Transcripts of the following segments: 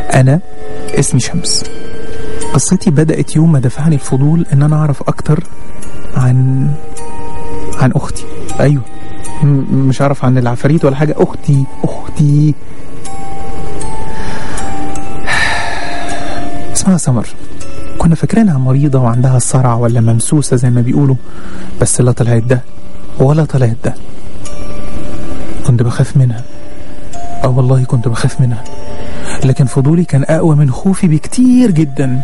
أنا اسمي شمس قصتي بدأت يوم ما دفعني الفضول إن أنا أعرف أكتر عن عن أختي أيوة م- مش أعرف عن العفاريت ولا حاجة أختي أختي اسمها سمر كنا فاكرينها مريضة وعندها الصرع ولا ممسوسة زي ما بيقولوا بس لا طلعت ده ولا طلعت ده كنت بخاف منها اه والله كنت بخاف منها لكن فضولي كان أقوى من خوفي بكتير جدا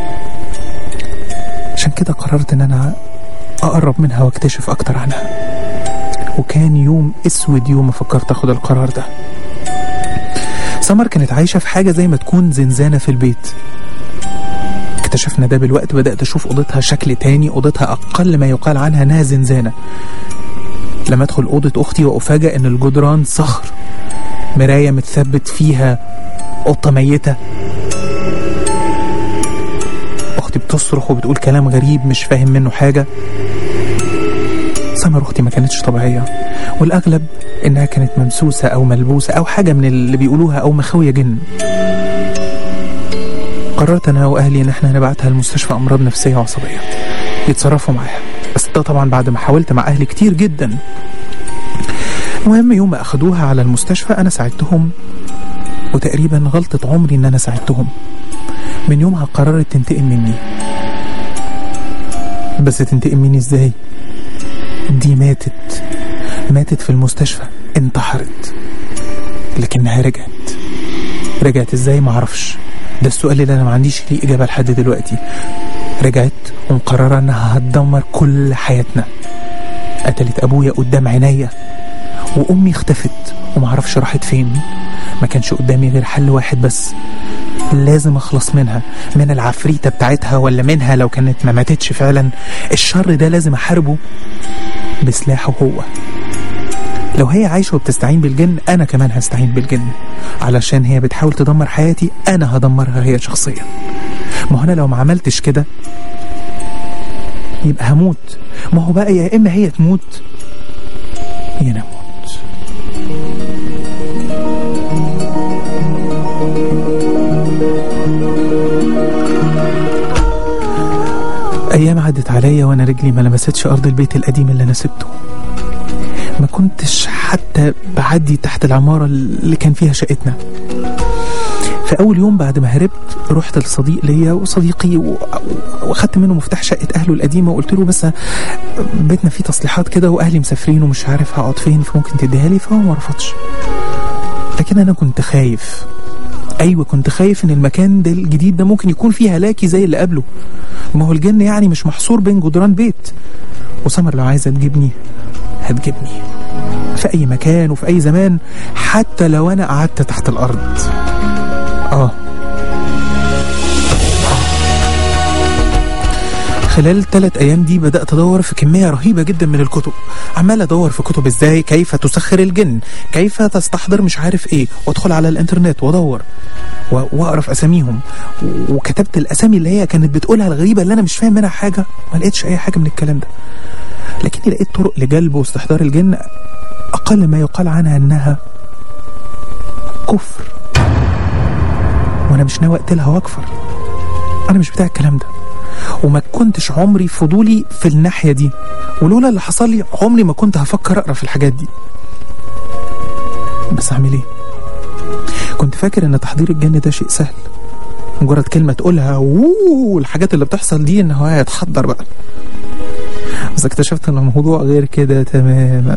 عشان كده قررت إن أنا أقرب منها واكتشف أكتر عنها وكان يوم أسود يوم ما فكرت أخد القرار ده سمر كانت عايشة في حاجة زي ما تكون زنزانة في البيت اكتشفنا ده بالوقت بدأت أشوف أوضتها شكل تاني أوضتها أقل ما يقال عنها إنها زنزانة لما أدخل أوضة أختي وأفاجأ إن الجدران صخر مراية متثبت فيها قطة ميتة أختي بتصرخ وبتقول كلام غريب مش فاهم منه حاجة سمر أختي ما كانتش طبيعية والأغلب إنها كانت ممسوسة أو ملبوسة أو حاجة من اللي بيقولوها أو مخاوية جن قررت أنا وأهلي إن إحنا نبعتها لمستشفى أمراض نفسية وعصبية يتصرفوا معاها بس ده طبعا بعد ما حاولت مع أهلي كتير جدا المهم يوم ما أخدوها على المستشفى أنا ساعدتهم وتقريبا غلطة عمري إن أنا ساعدتهم من يومها قررت تنتقم مني بس تنتقم مني إزاي دي ماتت ماتت في المستشفى انتحرت لكنها رجعت رجعت ازاي معرفش ده السؤال اللي انا ما عنديش ليه اجابه لحد دلوقتي رجعت ومقرره انها هتدمر كل حياتنا قتلت ابويا قدام عينيا وامي اختفت ومعرفش راحت فين ما كانش قدامي غير حل واحد بس لازم اخلص منها من العفريته بتاعتها ولا منها لو كانت ما ماتتش فعلا الشر ده لازم احاربه بسلاحه هو لو هي عايشة وبتستعين بالجن أنا كمان هستعين بالجن علشان هي بتحاول تدمر حياتي أنا هدمرها هي شخصيا ما هو أنا لو ما عملتش كده يبقى هموت ما هو بقى يا إما هي تموت يا أنا أموت أيام عدت عليا وأنا رجلي ما لمستش أرض البيت القديم اللي أنا سبته ما كنتش حتى بعدي تحت العمارة اللي كان فيها شقتنا في أول يوم بعد ما هربت رحت لصديق ليا وصديقي و- واخدت منه مفتاح شقة أهله القديمة وقلت له بس بيتنا فيه تصليحات كده وأهلي مسافرين ومش عارف هقعد فين فممكن تديها لي فهو ما رفضش لكن أنا كنت خايف أيوة كنت خايف إن المكان ده الجديد ده ممكن يكون فيه هلاكي زي اللي قبله ما هو الجن يعني مش محصور بين جدران بيت وسمر لو عايزة تجيبني هتجيبني في أي مكان وفي أي زمان حتى لو أنا قعدت تحت الأرض آه خلال الثلاث أيام دي بدأت أدور في كمية رهيبة جدا من الكتب عمال أدور في كتب إزاي كيف تسخر الجن كيف تستحضر مش عارف إيه وأدخل على الإنترنت وأدور و- وأقرأ في أساميهم و- وكتبت الأسامي اللي هي كانت بتقولها الغريبة اللي أنا مش فاهم منها حاجة ما لقيتش أي حاجة من الكلام ده لكني لقيت طرق لجلب واستحضار الجن أقل ما يقال عنها أنها كفر وأنا مش ناوي أقتلها وأكفر أنا مش بتاع الكلام ده وما كنتش عمري فضولي في الناحية دي ولولا اللي حصل لي عمري ما كنت هفكر أقرأ في الحاجات دي بس أعمل إيه؟ كنت فاكر إن تحضير الجن ده شيء سهل مجرد كلمة تقولها ووو الحاجات اللي بتحصل دي إن هو هيتحضر بقى بس اكتشفت ان الموضوع غير كده تماما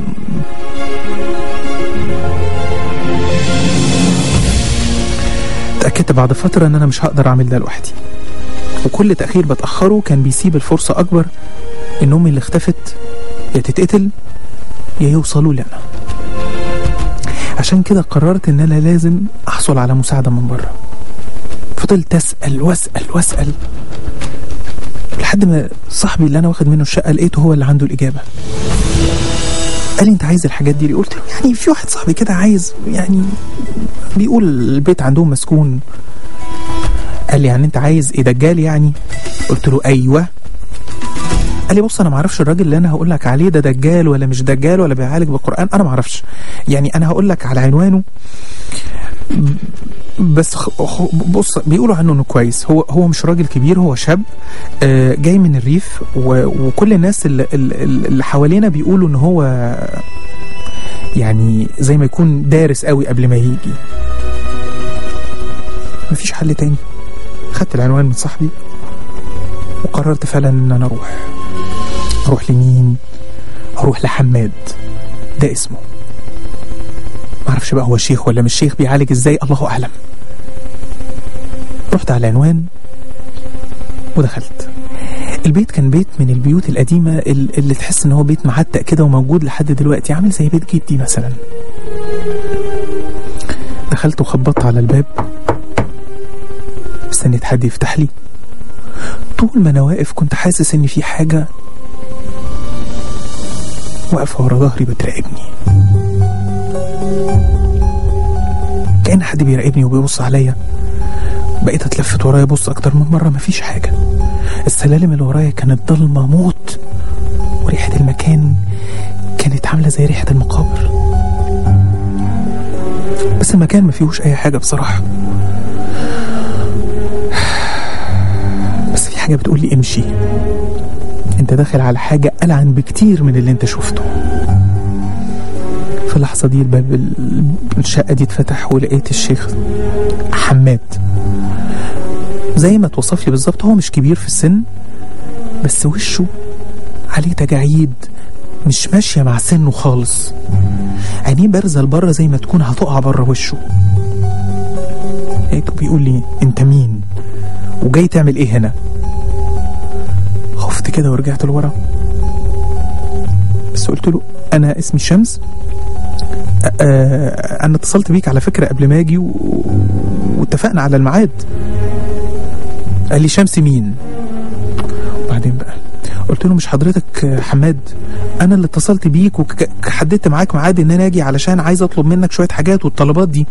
اتأكدت بعد فترة ان انا مش هقدر اعمل ده لوحدي وكل تأخير بتأخره كان بيسيب الفرصة اكبر ان امي اللي اختفت يا تتقتل يا يوصلوا لي انا عشان كده قررت ان انا لازم احصل على مساعدة من بره فضلت اسأل واسأل واسأل لحد ما صاحبي اللي انا واخد منه الشقه لقيته هو اللي عنده الاجابه قال لي انت عايز الحاجات دي ليه؟ قلت له يعني في واحد صاحبي كده عايز يعني بيقول البيت عندهم مسكون قال لي يعني انت عايز ايه دجال يعني قلت له ايوه قال لي بص انا ما اعرفش الراجل اللي انا هقول لك عليه ده دجال ولا مش دجال ولا بيعالج بالقران انا ما اعرفش يعني انا هقول لك على عنوانه بس خ... خ... بص بيقولوا عنه انه كويس هو هو مش راجل كبير هو شاب آه، جاي من الريف و... وكل الناس اللي, اللي حوالينا بيقولوا ان هو يعني زي ما يكون دارس قوي قبل ما يجي مفيش حل تاني خدت العنوان من صاحبي وقررت فعلا ان انا اروح اروح لمين اروح لحماد ده اسمه معرفش بقى هو شيخ ولا مش شيخ بيعالج ازاي الله اعلم رحت على العنوان ودخلت البيت كان بيت من البيوت القديمة اللي تحس ان هو بيت معتق كده وموجود لحد دلوقتي عامل زي بيت جدي مثلا دخلت وخبطت على الباب استنيت حد يفتح لي طول ما انا واقف كنت حاسس ان في حاجة واقفة ورا ظهري بتراقبني كأن حد بيراقبني وبيبص عليا بقيت اتلفت ورايا ابص اكتر من مرة مفيش حاجة السلالم اللي ورايا كانت ضلمة موت وريحة المكان كانت عاملة زي ريحة المقابر بس المكان ما فيهوش اي حاجة بصراحة بس في حاجة بتقول لي امشي انت داخل على حاجة ألعن بكتير من اللي انت شفته في اللحظة دي الباب الشقة دي اتفتح ولقيت الشيخ حماد زي ما توصف لي بالظبط هو مش كبير في السن بس وشه عليه تجاعيد مش ماشية مع سنه خالص عينيه بارزة لبره زي ما تكون هتقع بره وشه لقيته بيقول لي انت مين وجاي تعمل ايه هنا خفت كده ورجعت لورا بس قلت له انا اسمي شمس انا اتصلت بيك على فكرة قبل ما اجي و... واتفقنا على الميعاد قال لي شمس مين وبعدين بقى قلت له مش حضرتك حماد انا اللي اتصلت بيك وحددت معاك ميعاد ان انا اجي علشان عايز اطلب منك شويه حاجات والطلبات دي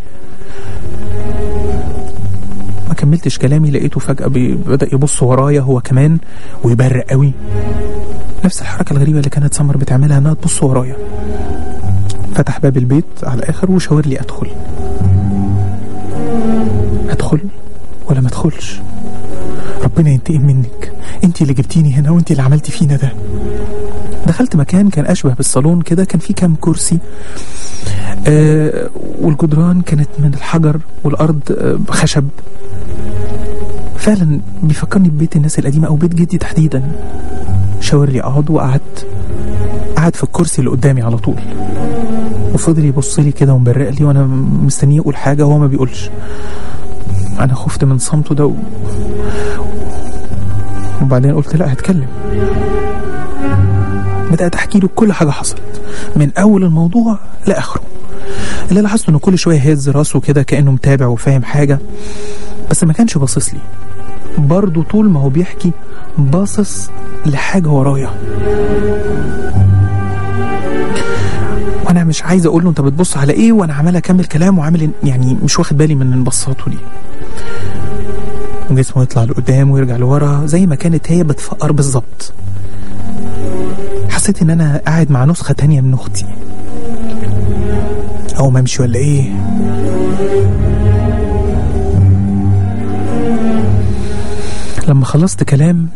ما كملتش كلامي لقيته فجأة بدأ يبص ورايا هو كمان ويبرق قوي نفس الحركة الغريبة اللي كانت سمر بتعملها انها تبص ورايا فتح باب البيت على الاخر وشاور لي ادخل ادخل ولا ما ادخلش ربنا ينتقم منك انت اللي جبتيني هنا وانت اللي عملتي فينا ده دخلت مكان كان اشبه بالصالون كده كان فيه كام كرسي آه والجدران كانت من الحجر والارض آه خشب فعلا بيفكرني ببيت الناس القديمه او بيت جدي تحديدا شاور لي اقعد وقعدت قعد في الكرسي اللي قدامي على طول وفضل يبص لي كده ومبرق لي وانا مستنيه يقول حاجه وهو ما بيقولش انا خفت من صمته ده و... وبعدين قلت لا هتكلم بدأت أحكي له كل حاجة حصلت من أول الموضوع لآخره اللي لاحظته إنه كل شوية هز راسه كده كأنه متابع وفاهم حاجة بس ما كانش باصص لي برضه طول ما هو بيحكي باصص لحاجة ورايا وانا مش عايز اقول له انت بتبص على ايه وانا عمال اكمل كلام وعامل يعني مش واخد بالي من انبساطه دي وجسمه يطلع لقدام ويرجع لورا زي ما كانت هي بتفقر بالظبط حسيت ان انا قاعد مع نسخة تانية من اختي او ما امشي ولا ايه لما خلصت كلام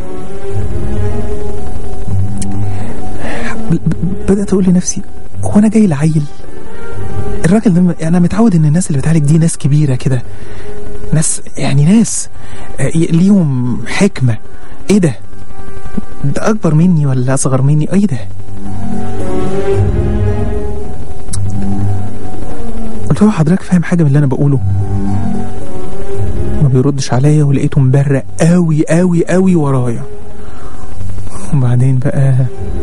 بدأت أقول لنفسي هو أنا جاي لعيل الراجل ده أنا متعود إن الناس اللي بتعالج دي ناس كبيرة كده ناس يعني ناس ليهم حكمة إيه ده ده أكبر مني ولا أصغر مني إيه ده قلت له حضرتك فاهم حاجة من اللي أنا بقوله ما بيردش عليا ولقيته مبرق قوي قوي قوي ورايا وبعدين بقى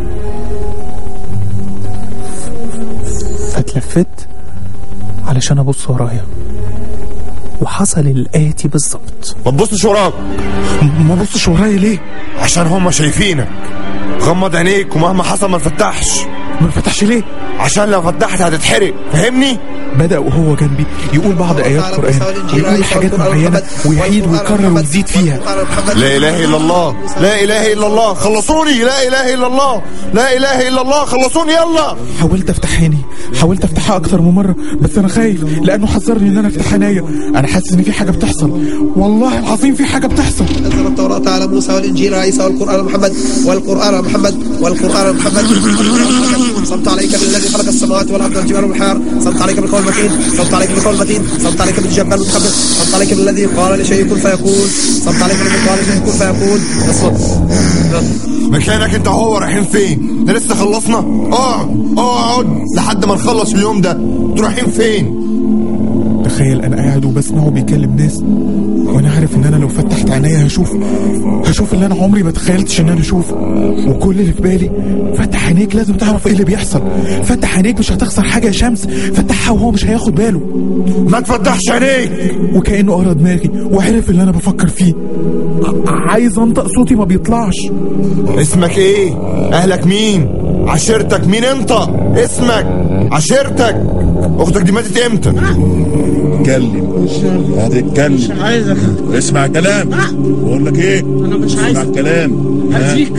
فاتلفت علشان ابص ورايا وحصل الآتي بالظبط ما تبصش وراك ما بصش ورايا ليه؟ عشان هما شايفينك غمض عينيك ومهما حصل ما تفتحش ما فتحش ليه عشان لو فتحت هتتحرق فاهمني بدأ وهو جنبي يقول بعض آيات قرآن ويقول حاجات معينة ويعيد ويكرر ويزيد فيها لا اله الا الله لا اله الا الله خلصوني لا اله الا الله لا اله الا الله خلصوني يلا حاولت افتح عيني حاولت افتحها اكتر من مره بس انا خايف لانه حذرني ان انا افتح عينيا انا حاسس ان في حاجه بتحصل والله العظيم في حاجه بتحصل أنزل التوراة على موسى والإنجيل على عيسى والقرآن على محمد والقرآن على محمد والقرآن على محمد صمت عليك بالذي خلق السماوات والأرض والجبال والبحار صمت عليك بالقول المتين صمت عليك بالقول المتين صمت عليك بالجبار المتخبر صمت عليك بالذي قال لشيء كن فيكون صمت عليك بالذي قال لشيء كن فيكون اصمت مكانك انت وهو رايحين فين ده لسه خلصنا اقعد اقعد لحد ما نخلص اليوم ده انتوا رايحين فين تخيل انا قاعد وبسمعه بيكلم ناس وانا عارف ان انا لو فتحت عينيا هشوف هشوف اللي انا عمري ما تخيلتش ان انا اشوفه وكل اللي في بالي فتح عينيك لازم تعرف ايه اللي بيحصل فتح عينيك مش هتخسر حاجه يا شمس فتحها وهو مش هياخد باله ما تفتحش عينيك وكانه قرا دماغي وعرف اللي انا بفكر فيه ع- عايز انطق صوتي ما بيطلعش اسمك ايه اهلك مين عشيرتك مين انت اسمك عشيرتك اختك دي ماتت امتى اتكلم هتتكلم مش عايزك اسمع كلام بقول لك ايه انا مش اسمع عايزك كلام ها؟ هرجيك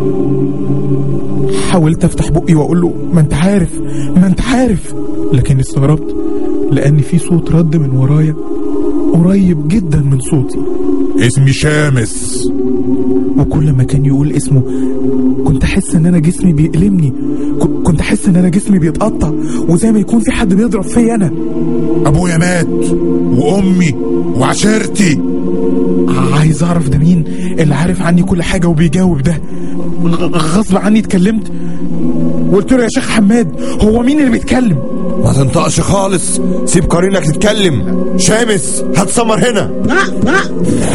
حاولت افتح بقي واقول له ما انت عارف ما انت عارف لكن استغربت لان في صوت رد من ورايا قريب جدا من صوتي اسمي شامس وكل ما كان يقول اسمه كنت احس ان انا جسمي بيألمني ك- كنت احس ان انا جسمي بيتقطع وزي ما يكون في حد بيضرب فيا انا ابويا مات وامي وعشيرتي عايز اعرف ده مين اللي عارف عني كل حاجه وبيجاوب ده غ- غصب عني اتكلمت وقلت له يا شيخ حماد هو مين اللي بيتكلم ما تنطقش خالص سيب قرينك تتكلم شامس هات سمر هنا لا لا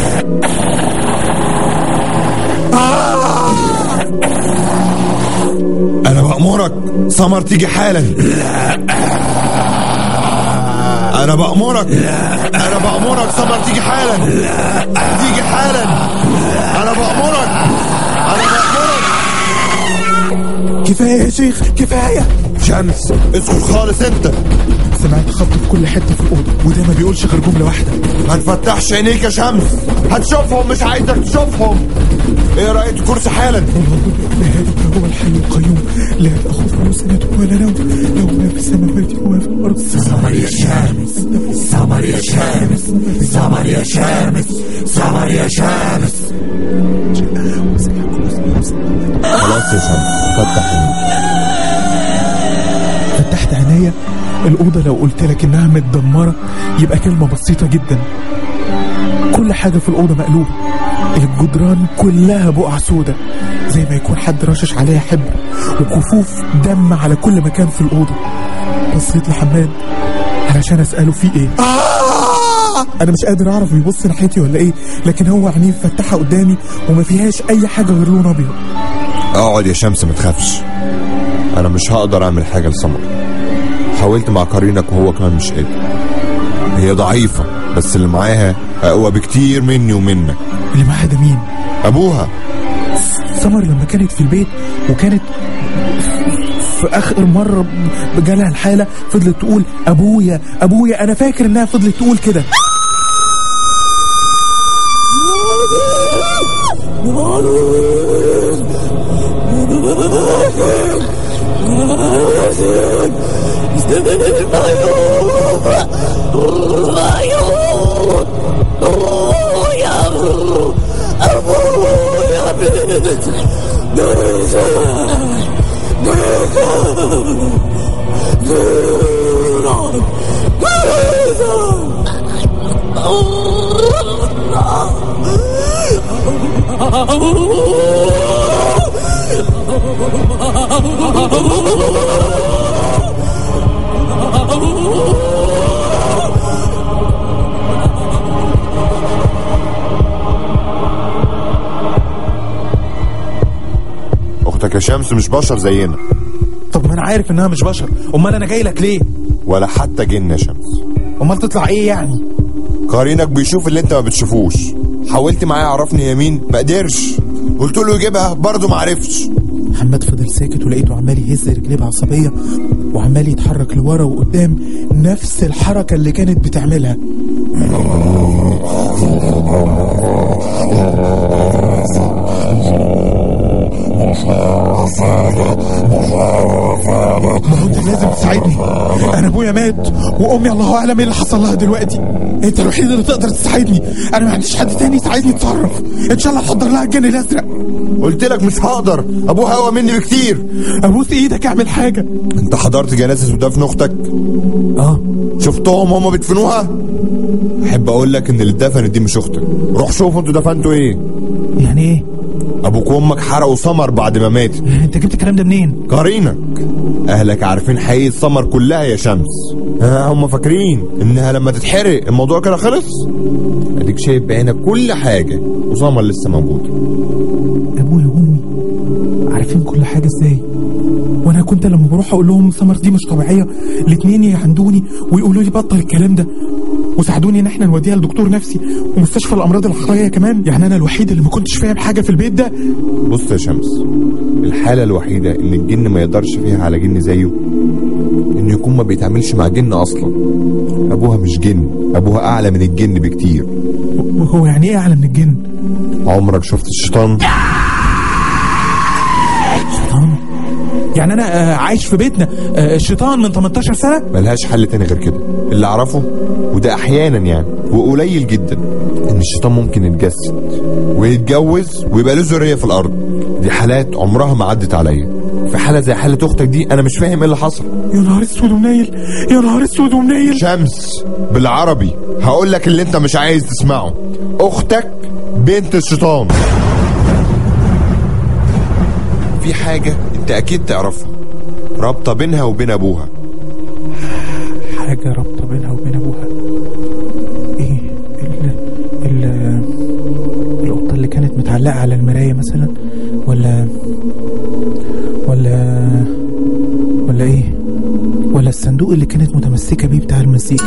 انا بأمرك سمر تيجي حالا انا بأمرك انا بأمرك سمر تيجي حالا تيجي حالا انا بأمرك انا بأمرك كفايه يا شيخ كفايه شمس اسكت خالص انت سمعت خط في كل حته في الاوضه وده ما بيقولش غير جمله واحده ما تفتحش عينيك يا شمس هتشوفهم مش عايزك تشوفهم ايه رأيك الكرسي حالا هذا هو الحي القيوم لا تأخذه سنة ولا نوم له ما في السماوات وما في الأرض سمر يا شامس سمر يا شامس سمر يا شامس سمر يا شامس خلاص يا شمس فتح عينيك فتحت عينيا الأوضة لو قلت لك إنها متدمرة يبقى كلمة بسيطة جدا كل حاجة في الأوضة مقلوبة الجدران كلها بقع سودة زي ما يكون حد رشش عليها حبر وكفوف دم على كل مكان في الأوضة بصيت لحماد علشان أسأله في إيه أنا مش قادر أعرف بيبص ناحيتي ولا إيه لكن هو عينيه مفتحة قدامي وما فيهاش أي حاجة غير لون أبيض اقعد يا شمس ما تخافش انا مش هقدر اعمل حاجه لسمر حاولت مع قرينك وهو كمان مش قادر هي ضعيفه بس اللي معاها اقوى بكتير مني ومنك اللي معاها ده مين؟ ابوها سمر لما كانت في البيت وكانت في اخر مره جالها الحاله فضلت تقول ابويا ابويا انا فاكر انها فضلت تقول كده اختك يا شمس مش بشر زينا طب ما انا عارف انها مش بشر امال انا جاي لك ليه ولا حتى جن يا شمس امال تطلع ايه يعني قرينك بيشوف اللي انت ما بتشوفوش حاولت معاه يعرفني هي مين ما قدرش قلت له يجيبها برضه ما عرفش محمد فضل ساكت ولقيته عمال يهز رجليه بعصبية وعمال يتحرك لورا وقدام نفس الحركة اللي كانت بتعملها ما هو انت لازم تساعدني انا ابويا مات وامي الله اعلم ايه اللي حصل لها دلوقتي انت الوحيد اللي تقدر تساعدني انا ما عنديش حد تاني يساعدني اتصرف ان شاء الله تحضر لها الجن الازرق قلت لك مش هقدر ابوها اقوى مني بكتير ابوس ايدك اعمل حاجه انت حضرت جنازه ودفن اختك اه شفتهم هما بيدفنوها احب اقول لك ان اللي اتدفنت دي مش اختك روح شوف انتوا دفنتوا ايه يعني ايه ابوك وامك حرقوا سمر بعد ما ماتت انت جبت الكلام ده منين قرينك اهلك عارفين حقيقة سمر كلها يا شمس ها هم فاكرين انها لما تتحرق الموضوع كده خلص اديك شايف بعينك كل حاجة وسمر لسه موجود ابويا وامي عارفين كل حاجه ازاي وانا كنت لما بروح اقول لهم سمر دي مش طبيعيه الاتنين يعندوني ويقولوا لي بطل الكلام ده وساعدوني ان احنا نوديها لدكتور نفسي ومستشفى الامراض العقليه كمان يعني انا الوحيد اللي ما كنتش فاهم حاجه في البيت ده بص يا شمس الحالة الوحيدة ان الجن ما يقدرش فيها على جن زيه انه يكون ما بيتعاملش مع جن اصلا ابوها مش جن ابوها اعلى من الجن بكتير وهو يعني ايه اعلى من الجن عمرك شفت الشيطان شيطان يعني انا آه، عايش في بيتنا آه، شيطان من 18 سنه ملهاش حل تاني غير كده اللي اعرفه وده احيانا يعني وقليل جدا ان الشيطان ممكن يتجسد ويتجوز ويبقى له ذريه في الارض دي حالات عمرها ما عدت عليا في حاله زي حاله اختك دي انا مش فاهم ايه اللي حصل يا نهار اسود ومنيل يا نهار اسود ومنيل شمس بالعربي هقول لك اللي انت مش عايز تسمعه اختك بنت الشيطان في حاجه انت اكيد تعرفها رابطه بينها وبين ابوها حاجه رابطه بينها وبين ابوها ايه ال ال القطه اللي كانت متعلقه على المرايه مثلا ولا ولا ولا ايه ولا الصندوق اللي كانت متمسكه بيه بتاع المزيكا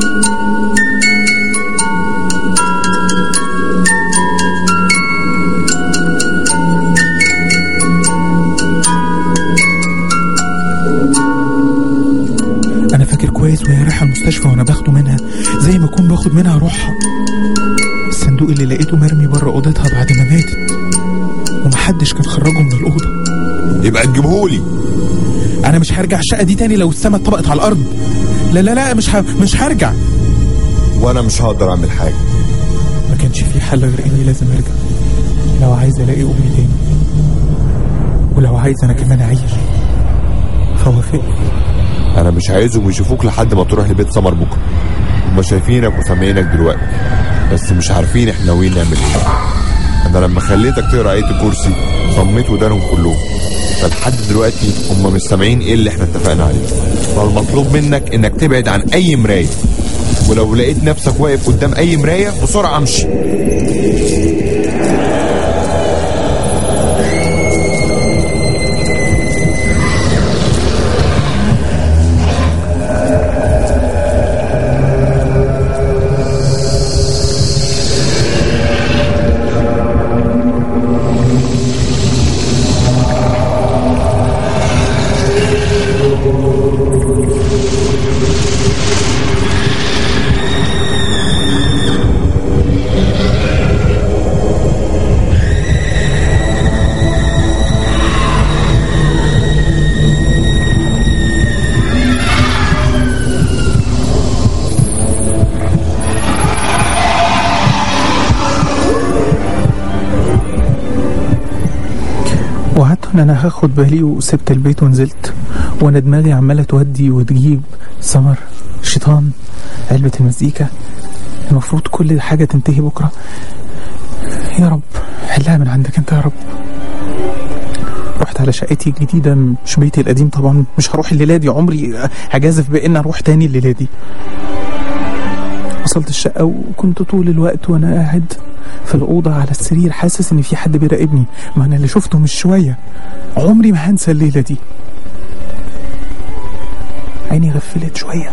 انا فاكر كويس وهي رايحه المستشفى وانا باخده منها زي ما اكون باخد منها روحها الصندوق اللي لقيته مرمي بره اوضتها بعد ما ماتت ومحدش كان خرجه من الاوضه يبقى تجيبهولي انا مش هرجع الشقه دي تاني لو السما اتطبقت على الارض لا لا لا مش ه... مش هرجع وانا مش هقدر اعمل حاجه ما كانش في حل غير اني لازم ارجع لو عايز الاقي امي تاني ولو عايز انا كمان اعيش فوافقت انا مش عايزهم يشوفوك لحد ما تروح لبيت سمر بكره هما شايفينك وسامعينك دلوقتي بس مش عارفين احنا ناويين نعمل ايه انا لما خليتك تقرا ايه الكرسي صميت ودانهم كلهم فلحد دلوقتي هم مش سامعين ايه اللي احنا اتفقنا عليه فالمطلوب منك انك تبعد عن اي مرايه ولو لقيت نفسك واقف قدام اي مرايه بسرعه امشي وقعدت ان انا هاخد بالي وسبت البيت ونزلت وانا دماغي عماله تودي وتجيب سمر شيطان علبة المزيكا المفروض كل حاجة تنتهي بكرة يا رب حلها من عندك انت يا رب رحت على شقتي الجديدة مش بيتي القديم طبعا مش هروح الليلة دي عمري هجازف بإن أروح تاني الليلة دي وصلت الشقة وكنت طول الوقت وأنا قاعد في الأوضة على السرير حاسس إن في حد بيراقبني ما أنا اللي شفته مش شوية عمري ما هنسى الليلة دي عيني غفلت شوية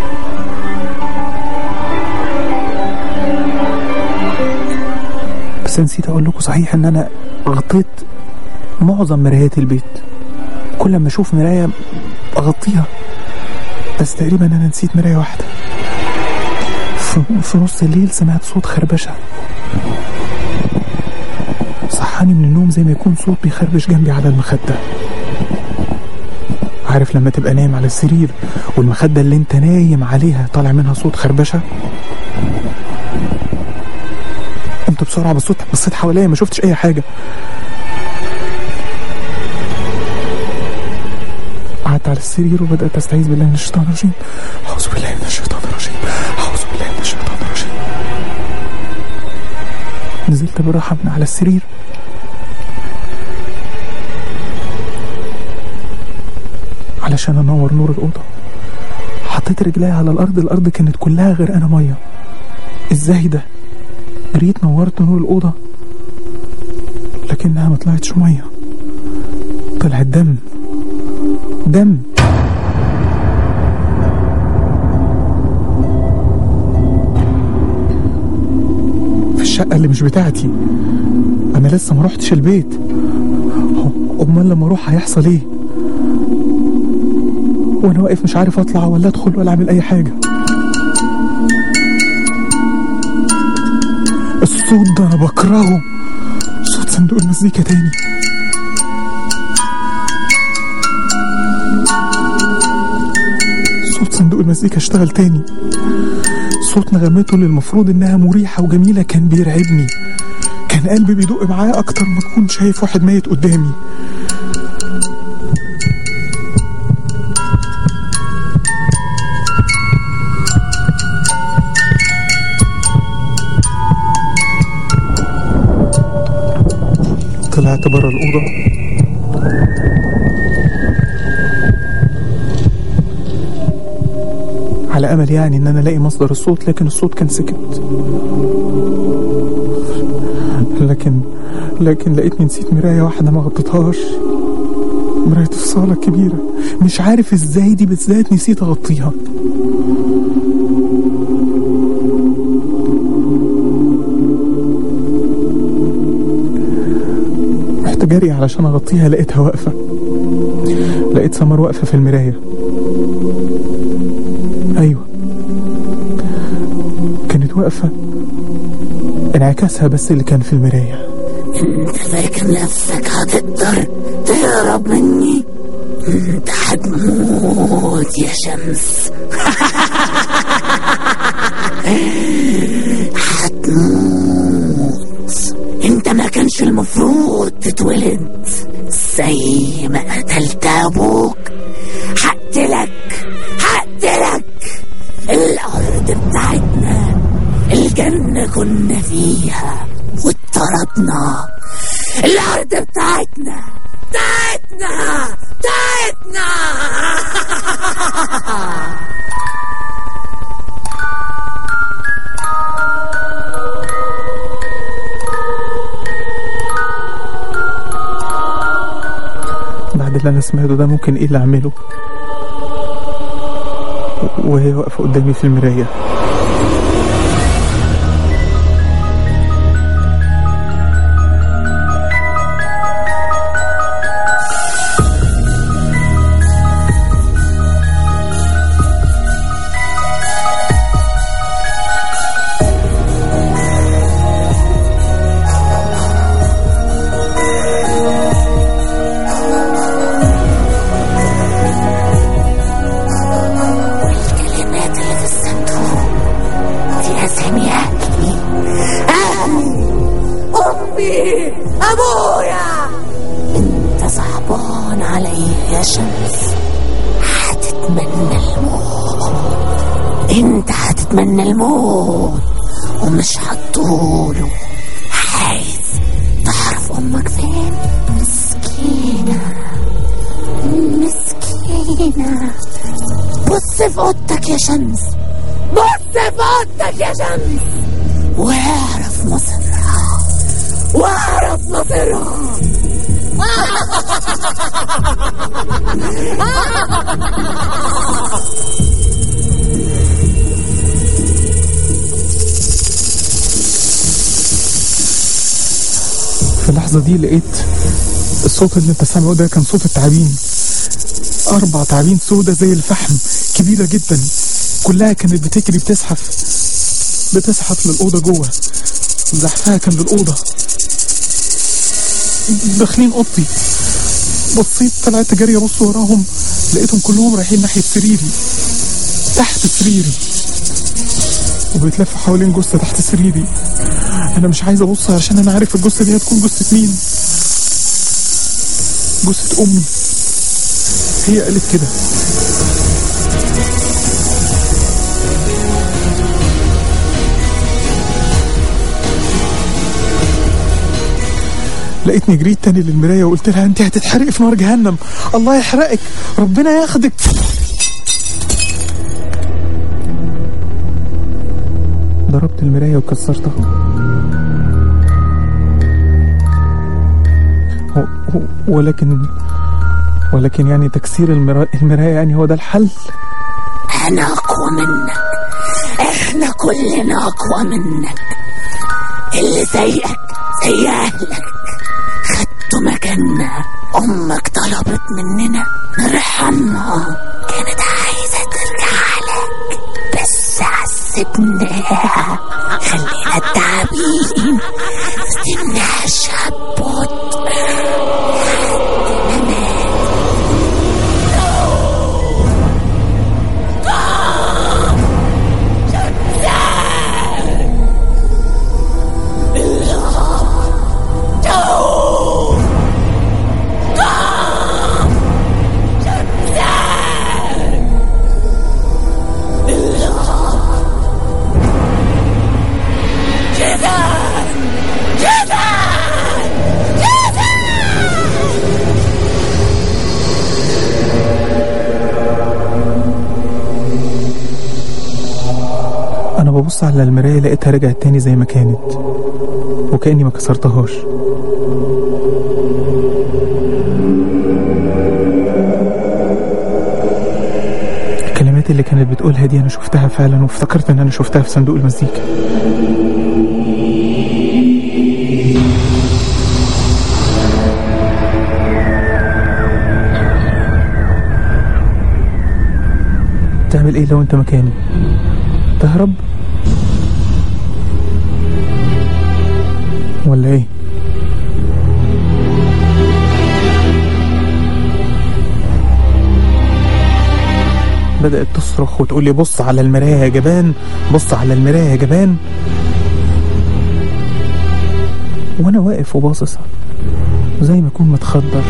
بس بس نسيت اقول لكم صحيح ان انا غطيت معظم مرايات البيت كل ما اشوف مرايه اغطيها بس تقريبا انا نسيت مرايه واحده في, في نص الليل سمعت صوت خربشه صحاني من النوم زي ما يكون صوت بيخربش جنبي على المخده عارف لما تبقى نايم على السرير والمخده اللي انت نايم عليها طالع منها صوت خربشه قمت بسرعه بصيت بصيت حواليا ما شفتش اي حاجه قعدت على السرير وبدات استعيذ بالله من الشيطان الرجيم اعوذ بالله من الشيطان الرجيم اعوذ بالله من الشيطان الرجيم نزلت بالراحه من على السرير علشان انور نور الاوضه حطيت رجلي على الارض الارض كانت كلها غرقانه ميه ازاي ده جريت نورت نور الأوضة لكنها ما طلعتش مية طلعت دم دم في الشقة اللي مش بتاعتي أنا لسه ما روحتش البيت أمال لما أروح هيحصل إيه وأنا واقف مش عارف أطلع ولا أدخل ولا أعمل أي حاجة الصوت ده انا بكرهه صوت صندوق المزيكا تاني صوت صندوق المزيكا اشتغل تاني صوت نغمته اللي المفروض انها مريحة وجميلة كان بيرعبني كان قلبي بيدق معاه اكتر ما اكون شايف واحد ميت قدامي طلعت بره الأوضة على أمل يعني إن أنا ألاقي مصدر الصوت لكن الصوت كان سكت لكن لكن لقيتني نسيت مراية واحدة ما غطيتهاش مراية في الصالة الكبيرة مش عارف ازاي دي بالذات نسيت اغطيها رحت جري علشان اغطيها لقيتها واقفة لقيت سمر واقفة في المراية ايوه كانت واقفة انعكاسها بس اللي كان في المراية انت فاكر نفسك هتقدر تهرب مني انت هتموت يا شمس هتموت انت ما كانش المفروض تتولد زي ما قتلت ابوك هقتلك هقتلك الارض بتاعتنا الجنة كنا فيها واتطردنا الارض بتاعتنا بتاعتنا بتاعتنا بعد اللي انا سمعته ده ممكن ايه اللي اعمله وهي واقفة قدامي في المراية الكلمات اللي في الصندوق دي اسامياتي امي ابويا انت صعبان عليا يا شمس هتتمنى الموت انت هتتمنى الموت ومش هتطوله عايز تعرف امك فين مسكينه مسكينه بص في اوضتك يا شمس بص في اوضتك يا شمس واعرف مصيرها واعرف مصيرها اللحظة دي لقيت الصوت اللي انت سامعه ده كان صوت التعابين أربع تعابين سودة زي الفحم كبيرة جدا كلها كانت بتجري بتزحف بتزحف للأوضة جوه زحفها كان للأوضة داخلين أوضتي بصيت طلعت جري أبص وراهم لقيتهم كلهم رايحين ناحية سريري تحت سريري وبيتلفوا حوالين جثة تحت سريري أنا مش عايز أبص عشان أنا عارف الجثة دي هتكون جثة مين جثة أمي هي قالت كده لقيتني جريت تاني للمراية وقلت لها انت هتتحرقي في نار جهنم الله يحرقك ربنا ياخدك ضربت المراية وكسرتها و- و- ولكن ولكن يعني تكسير المرا... المراية يعني هو ده الحل أنا أقوى منك إحنا كلنا أقوى منك اللي زيك زي أهلك خدتوا مكاننا أمك طلبت مننا نرحمها كانت عايزة ترجع لك بس عذبناها خلينا التعابين سيبناها شبط انا ببص على المراية لقيتها رجعت تاني زي ما كانت وكأني ما كسرتهاش الكلمات اللي كانت بتقولها دي انا شفتها فعلا وافتكرت ان انا شفتها في صندوق المزيكا تعمل ايه لو انت مكاني تهرب ولا ايه بدأت تصرخ وتقول لي بص على المراية يا جبان بص على المراية يا جبان وانا واقف وباصص زي ما اكون متخدر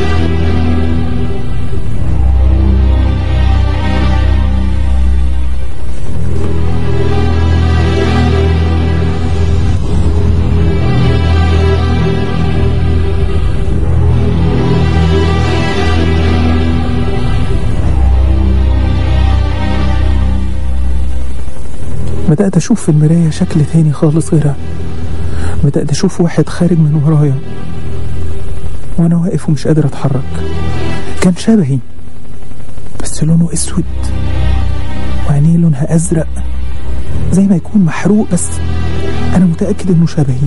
بدأت أشوف في المراية شكل تاني خالص غيرها بدأت أشوف واحد خارج من ورايا وأنا واقف ومش قادر أتحرك كان شبهي بس لونه أسود وعينيه لونها أزرق زي ما يكون محروق بس أنا متأكد إنه شبهي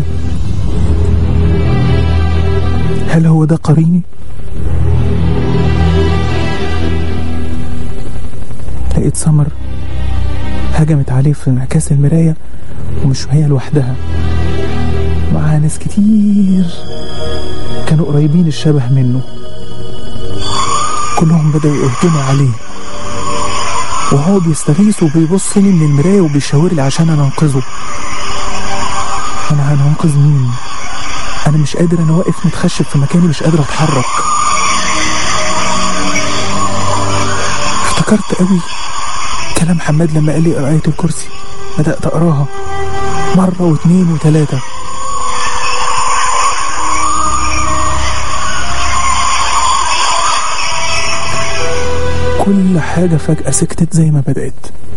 هل هو ده قريني؟ لقيت سمر هجمت عليه في انعكاس المراية ومش هي لوحدها معاها ناس كتير كانوا قريبين الشبه منه كلهم بدأوا يهجموا عليه وهو بيستغيث وبيبص لي من المراية وبيشاور لي عشان أنا أنقذه أنا هننقذ مين؟ أنا مش قادر أنا واقف متخشب في مكاني مش قادر أتحرك افتكرت قوي كلام حماد لما قال لي آية الكرسي بدأت أقراها مرة واثنين وثلاثة كل حاجة فجأة سكتت زي ما بدأت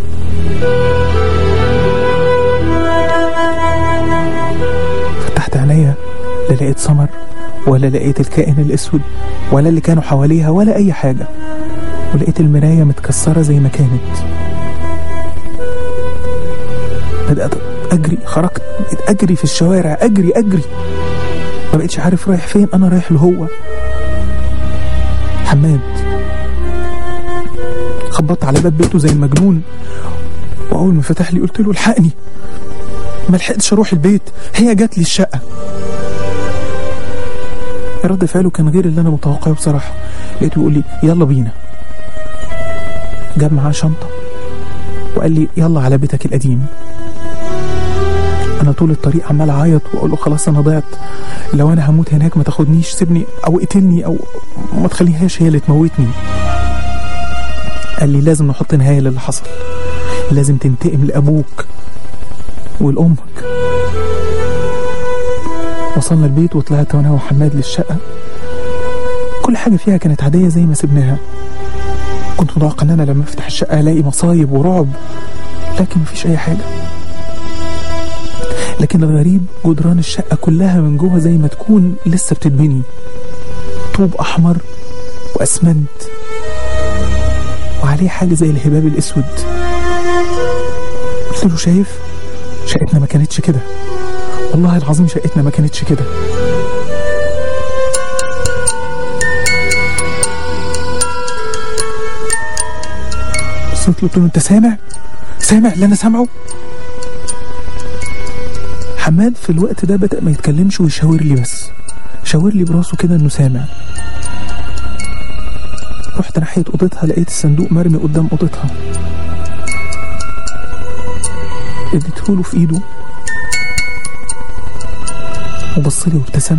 فتحت عينيا لا لقيت سمر ولا لقيت الكائن الأسود ولا اللي كانوا حواليها ولا أي حاجة ولقيت المراية متكسرة زي ما كانت بدأت أجري خرجت بقيت أجري في الشوارع أجري أجري ما بقتش عارف رايح فين انا رايح له هو حماد خبطت على باب بيته زي المجنون واول ما فتح لي قلت له الحقني ما لحقتش اروح البيت هي جات لي الشقه رد فعله كان غير اللي انا متوقعه بصراحه لقيته يقول لي يلا بينا جاب معاه شنطه وقال لي يلا على بيتك القديم انا طول الطريق عمال اعيط واقول له خلاص انا ضعت لو انا هموت هناك ما تاخدنيش سيبني او اقتلني او ما تخليهاش هي اللي تموتني قال لي لازم نحط نهايه للي حصل لازم تنتقم لابوك ولامك وصلنا البيت وطلعت وانا وحماد للشقه كل حاجه فيها كانت عاديه زي ما سبناها كنت متوقع ان انا لما افتح الشقه الاقي مصايب ورعب لكن مفيش اي حاجه لكن الغريب جدران الشقه كلها من جوه زي ما تكون لسه بتتبني طوب احمر واسمنت وعليه حاجه زي الهباب الاسود قلت له شايف شقتنا ما كانتش كده والله العظيم شقتنا ما كانتش كده بصيت له قلت له انت سامع سامع اللي انا سامعه حماد في الوقت ده بدأ ما يتكلمش ويشاور لي بس شاور لي براسه كده انه سامع رحت ناحية اوضتها لقيت الصندوق مرمي قدام اوضتها اديته له في ايده وبص لي وابتسم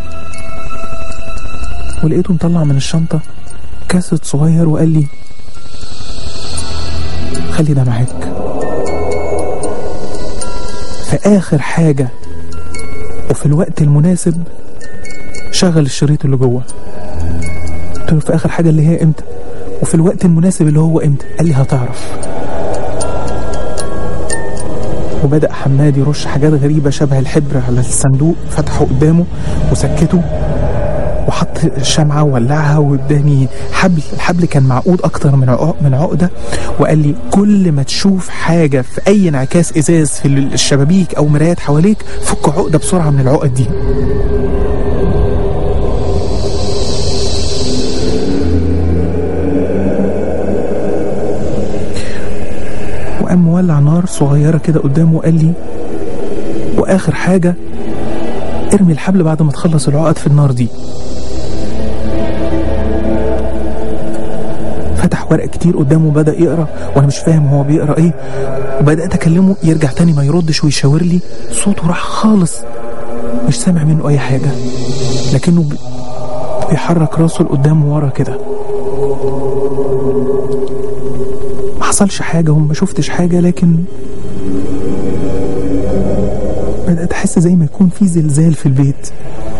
ولقيته مطلع من الشنطة كاسيت صغير وقال لي خلي ده معاك في آخر حاجة وفي الوقت المناسب شغل الشريط اللي جوه قلت له في آخر حاجة اللي هي امتى وفي الوقت المناسب اللي هو امتى قال لي هتعرف وبدأ حماد يرش حاجات غريبة شبه الحبر على الصندوق فتحه قدامه وسكته وحط الشمعة وولعها واداني حبل الحبل كان معقود أكتر من عق- من عقدة وقال لي كل ما تشوف حاجة في أي انعكاس إزاز في الشبابيك أو مرايات حواليك فك عقدة بسرعة من العقد دي وقام مولع نار صغيرة كده قدامه وقال لي وآخر حاجة ارمي الحبل بعد ما تخلص العقد في النار دي فتح ورق كتير قدامه وبدأ يقرأ وأنا مش فاهم هو بيقرأ إيه وبدأت أكلمه يرجع تاني ما يردش ويشاور لي صوته راح خالص مش سامع منه أي حاجة لكنه بي- بيحرك راسه لقدام وورا كده ما حصلش حاجة وما شفتش حاجة لكن بدأت أحس زي ما يكون في زلزال في البيت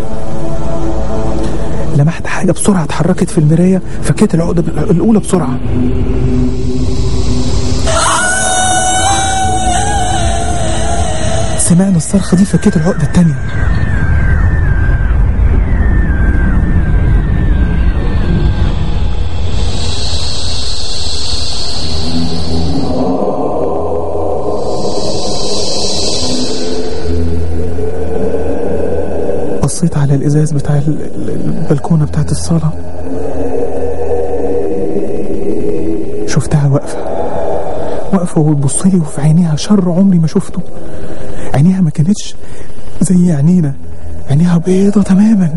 لمحت حاجة بسرعة اتحركت في المراية فكيت العقدة الأولى بسرعة سمعنا الصرخة دي فكيت العقدة التانية بصيت على الإزاز بتاع ال- ال- البلكونة بتاعت الصالة شفتها واقفة واقفة وبتبص لي وفي عينيها شر عمري ما شفته عينيها ما كانتش زي عينينا عينيها بيضة تماما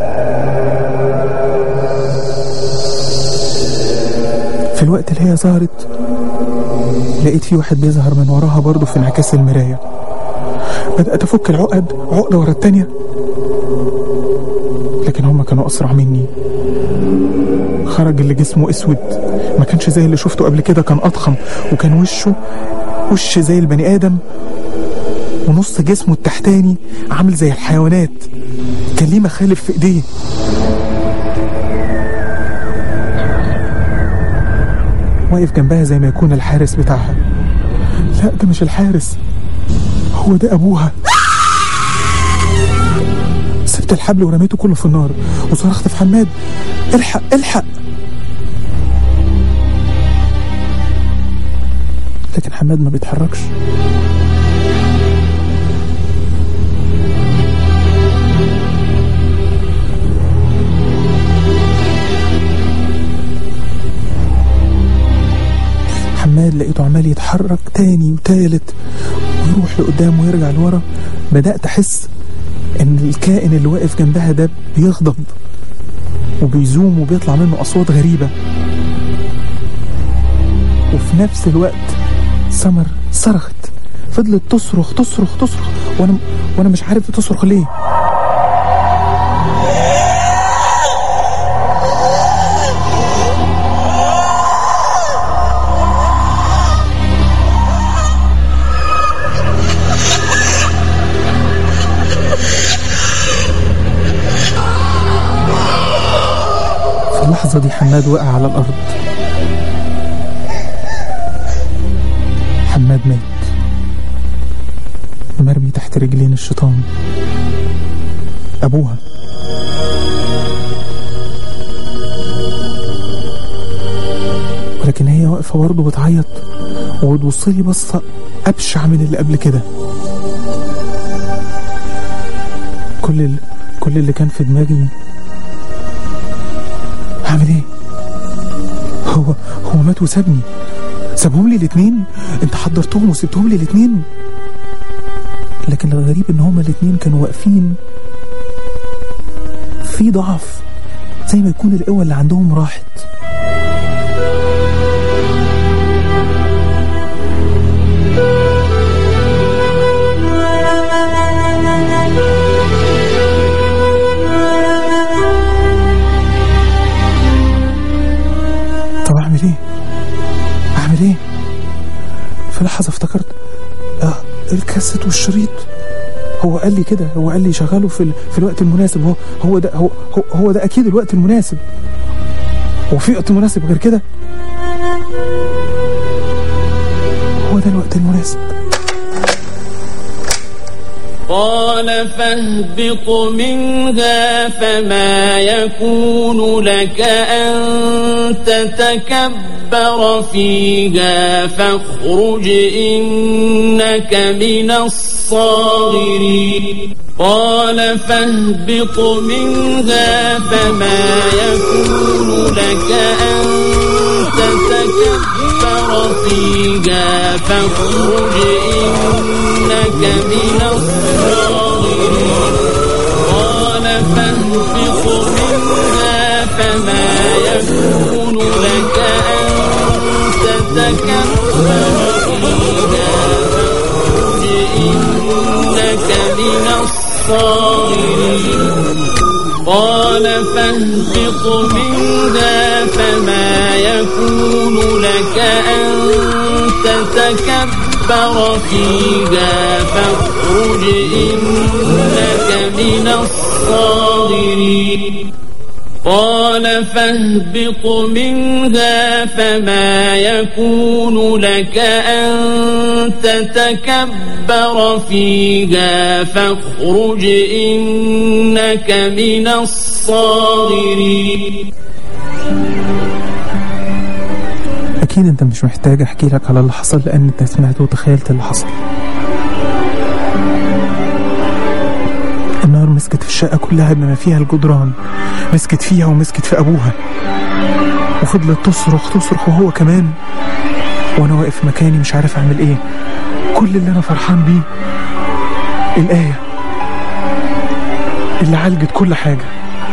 في الوقت اللي هي ظهرت لقيت في واحد بيظهر من وراها برضه في انعكاس المراية بدأت أفك العقد عقدة ورا التانية لكن هما كانوا أسرع مني خرج اللي جسمه أسود ما كانش زي اللي شفته قبل كده كان أضخم وكان وشه وش زي البني آدم ونص جسمه التحتاني عامل زي الحيوانات كان ليه مخالف في ايديه واقف جنبها زي ما يكون الحارس بتاعها لا ده مش الحارس هو ده ابوها سبت الحبل ورميته كله في النار وصرخت في حماد الحق الحق لكن حماد ما بيتحركش عمال يتحرك تاني وتالت ويروح لقدام ويرجع لورا بدأت أحس إن الكائن اللي واقف جنبها ده بيغضب وبيزوم وبيطلع منه أصوات غريبة وفي نفس الوقت سمر صرخت فضلت تصرخ تصرخ تصرخ وانا وانا مش عارف تصرخ ليه في اللحظة دي حماد وقع على الأرض حماد مات مرمي تحت رجلين الشيطان أبوها ولكن هي واقفة برضه بتعيط وبتبص لي بصة أبشع من اللي قبل كده كل ال... كل اللي كان في دماغي هعمل ايه؟ هو هو مات وسابني سابهم لي الاتنين انت حضرتهم وسبتهم لي الاتنين لكن الغريب ان هما الاتنين كانوا واقفين في ضعف زي ما يكون القوة اللي عندهم راحت طب اعمل ايه اعمل ايه في لحظة افتكرت آه الكاسيت والشريط هو قال لي كده هو قال لي شغله في ال... في الوقت المناسب هو هو ده هو هو, هو ده اكيد الوقت المناسب هو في وقت مناسب غير كده هو ده الوقت المناسب قال فاهبط منها فما يكون لك أن تتكبر فيها فاخرج إنك من الصاغرين قال فاهبط منها فما يكون لك أن تتكبر فيها فاخرج إنك من الصاغرين قال فاهبط منها فما يكون لك أن تتكبر فيها فاخرج إنك من الصاغرين قال فاهبط منها فما يكون لك أن تتكبر فيها فاخرج إنك من الصاغرين قال فاهبط منها فما يكون لك أن تتكبر فيها فاخرج إنك من الصاغرين اكيد انت مش محتاج احكي لك على اللي حصل لان انت سمعت وتخيلت اللي حصل النار مسكت في الشقة كلها بما فيها الجدران مسكت فيها ومسكت في أبوها وفضلت تصرخ تصرخ وهو كمان وأنا واقف في مكاني مش عارف أعمل إيه كل اللي أنا فرحان بيه الآية اللي عالجت كل حاجة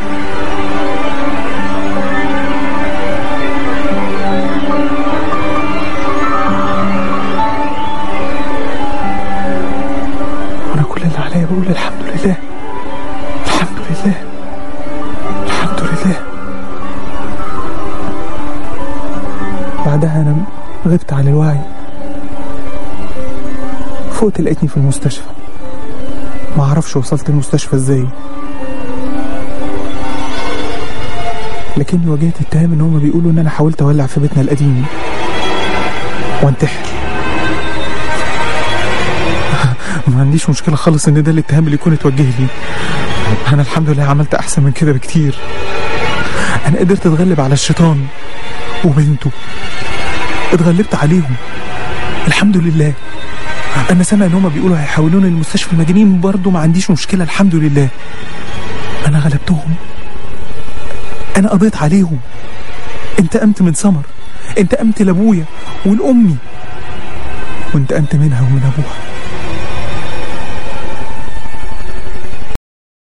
وأنا كل اللي عليا بقول الحمد لله الحمد لله الحمد لله بعدها أنا غبت عن الوعي فوقت لقيتني في المستشفى ما اعرفش وصلت المستشفى ازاي لكني واجهت اتهام ان هما بيقولوا ان انا حاولت اولع في بيتنا القديم وانتحر ما عنديش مشكلة خالص ان ده الاتهام اللي يكون اتوجه لي انا الحمد لله عملت احسن من كده بكتير انا قدرت اتغلب على الشيطان وبنته اتغلبت عليهم الحمد لله انا سامع ان هما بيقولوا هيحولوني لمستشفى المجانين برضه ما عنديش مشكله الحمد لله انا غلبتهم انا قضيت عليهم انتقمت من سمر انتقمت لابويا ولامي وانتقمت منها ومن أبوها